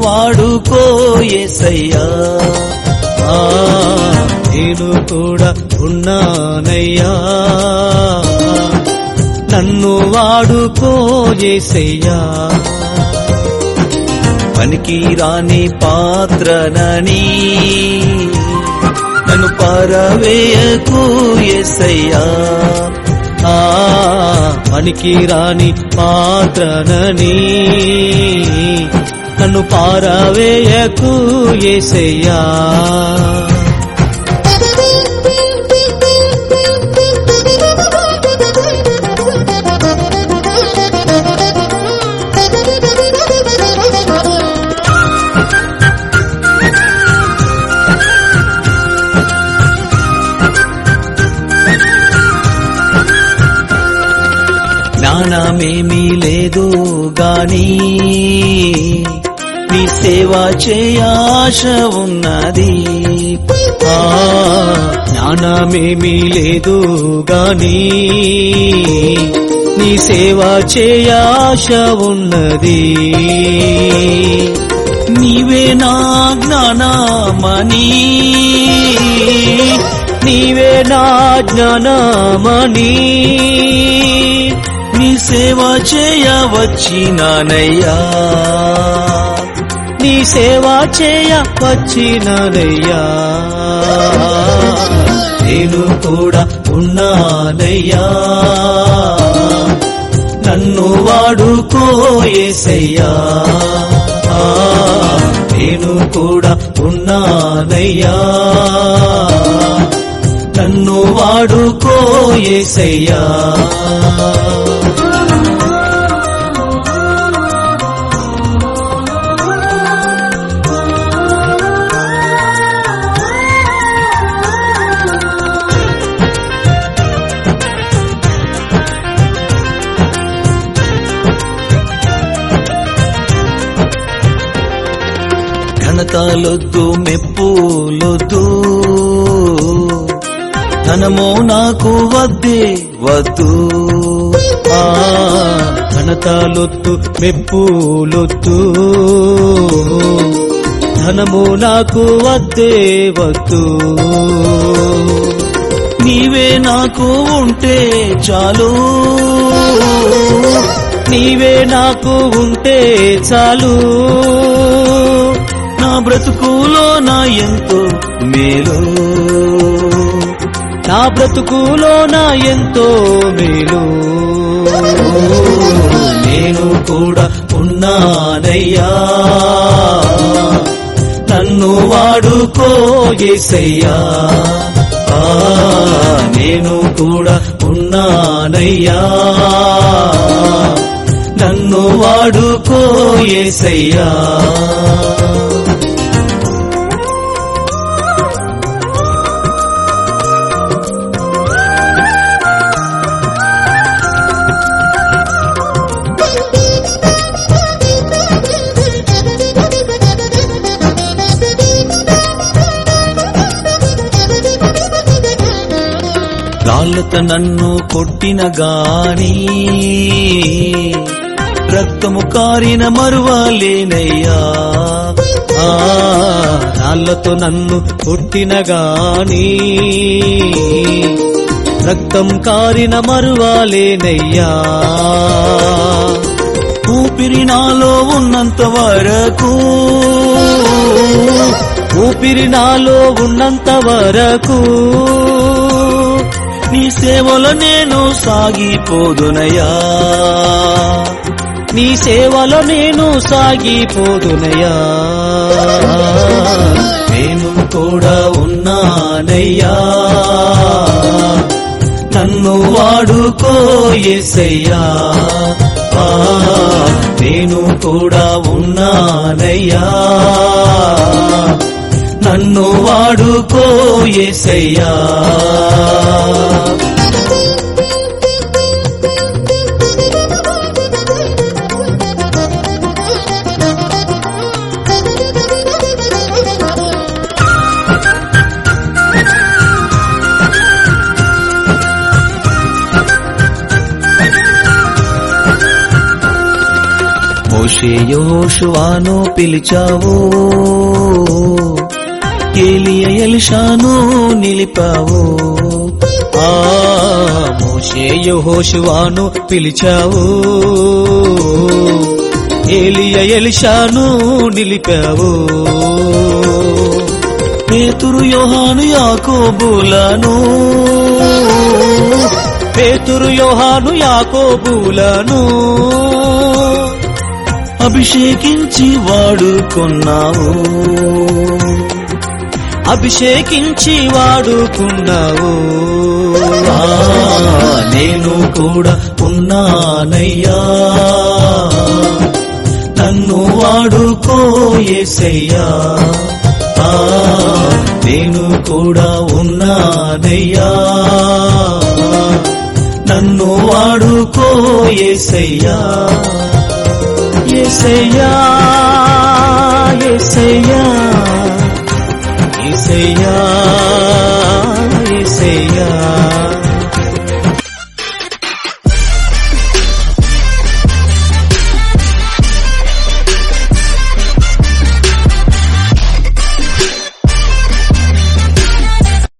వాడుకో ఏసయ్యా ఆ, నేను కూడా ఉన్నానయ్యా నన్ను వాడుకో ఏసయ్యా పనికి రాని పాత్రనని నన్ను పరవేయకు ఎసయ్యా ఆ పనికి రాని పాత్రనని నన్ను పారవేయకు ఎసయ్యా జ్ఞానమేమీ లేదు గాని నీ సేవ చేయాశ ఉన్నది ఆ జ్ఞానమేమీ లేదు గాని నీ సేవ చేయాశ ఉన్నది నీవే నా జ్ఞానమని నీవే నా జ్ఞానమని నీ సేవ చేయవచ్చినానయ్యా నీ సేవ చేయ వచ్చినానయ్యా నేను కూడా ఉన్నానయ్యా నన్ను వాడుకో ఏసయ్యా ఆ, నేను కూడా ఉన్నానయ్యా నన్ను వాడుకో ఏసయ్యా ఘనతలొద్దు మెప్పులొద్దు ధనమో నాకు వద్దే వద్దు ఆ ఘనతలొద్దు మెప్పులొద్దు ధనము నాకు వద్దే వద్దు నీవే నాకు ఉంటే చాలు నీవే నాకు ఉంటే చాలు నా బ్రతుకులో నా ఎంతో మేలు నా బ్రతుకులో నా ఎంతో మేలు నేను కూడా ఉన్నానయ్యా నన్ను వాడుకో ఏసయ్యా ఆ, నేను కూడా ఉన్నానయ్యా నన్ను వాడుకో ఏసయ్యా రాళ్ళత నన్ను కొట్టిన గాని రక్తము కారిన మరువలేనయ్యా ఆ రాళ్ళతో నన్ను కొట్టిన గాని రక్తం కారిన మరువాలేనయ్యా ఊపిరి నాలో ఉన్నంత వరకు ఊపిరి నాలో ఉన్నంత వరకు నీ సేవలో నేను సాగిపోదునయా నీ సేవలో నేను సాగిపోదునయా నేను కూడా ఉన్నానయ్యా నన్ను వాడుకో ఎసయ్యా ఆ, నేను కూడా ఉన్నానయ్యా నన్ను వాడుకో ఎసయ్యా మోషే యోషువాను పిలిచావు ఏలియ ఎలిషాను నిలిపావు ఆ మోషే యెహోషువాను పిలిచావు ఏలియ ఎలిషాను నిలిపావు పేతురు యోహాను యాకోబులను పేతురు యోహాను యాకోబులను అభిషేకించి వాడుకున్నావు అభిషేకించి వాడుకున్నావు ఆ, నేను కూడా ఉన్నానయ్యా నన్ను వాడుకో యేసయ్యా ఆ, నేను కూడా ఉన్నానయ్యా నన్ను వాడుకో యేసయ్యా యేసయ్యా యేసయ్యా యేసయ్యా